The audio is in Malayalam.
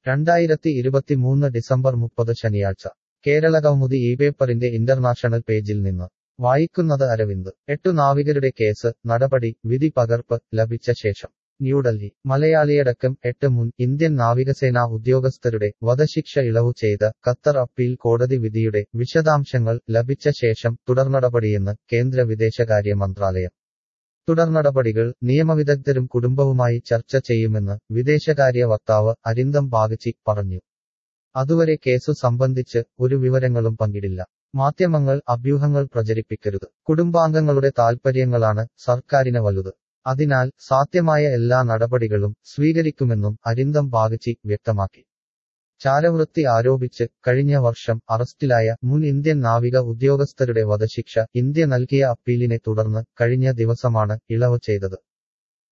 രണ്ടായിരത്തി ഇരുപത്തിമൂന്ന് ഡിസംബർ മുപ്പത് ശനിയാഴ്ച കേരളകൗമുദി ഈ പേപ്പറിന്റെ ഇന്റർനാഷണൽ പേജിൽ നിന്ന് വായിക്കുന്നത് അരവിന്ദ് എട്ടു നാവികരുടെ കേസ് നടപടി വിധി പകർപ്പ് ലഭിച്ച ശേഷം ന്യൂഡൽഹി മലയാളിയടക്കം എട്ട് മുൻ ഇന്ത്യൻ നാവികസേനാ ഉദ്യോഗസ്ഥരുടെ വധശിക്ഷ ഇളവു ചെയ്ത ഖത്തർ അപ്പീൽ കോടതി വിധിയുടെ വിശദാംശങ്ങൾ ലഭിച്ച ശേഷം തുടർനടപടിയെന്ന് കേന്ദ്ര വിദേശകാര്യ മന്ത്രാലയം തുടർനടപടികൾ നിയമവിദഗ്ധരും കുടുംബവുമായി ചർച്ച ചെയ്യുമെന്ന് വിദേശകാര്യ വക്താവ് അരിന്ദം ബാഗച്ചി പറഞ്ഞു അതുവരെ കേസു സംബന്ധിച്ച് ഒരു വിവരങ്ങളും പങ്കിടില്ല മാധ്യമങ്ങൾ അഭ്യൂഹങ്ങൾ പ്രചരിപ്പിക്കരുത് കുടുംബാംഗങ്ങളുടെ താൽപ്പര്യങ്ങളാണ് സർക്കാരിന് വലുത് അതിനാൽ സാധ്യമായ എല്ലാ നടപടികളും സ്വീകരിക്കുമെന്നും അരിന്ദം ബാഗച്ചി വ്യക്തമാക്കി ചാരവൃത്തി ആരോപിച്ച് കഴിഞ്ഞ വർഷം അറസ്റ്റിലായ മുൻ ഇന്ത്യൻ നാവിക ഉദ്യോഗസ്ഥരുടെ വധശിക്ഷ ഇന്ത്യ നൽകിയ അപ്പീലിനെ തുടർന്ന് കഴിഞ്ഞ ദിവസമാണ് ഇളവ് ചെയ്തത്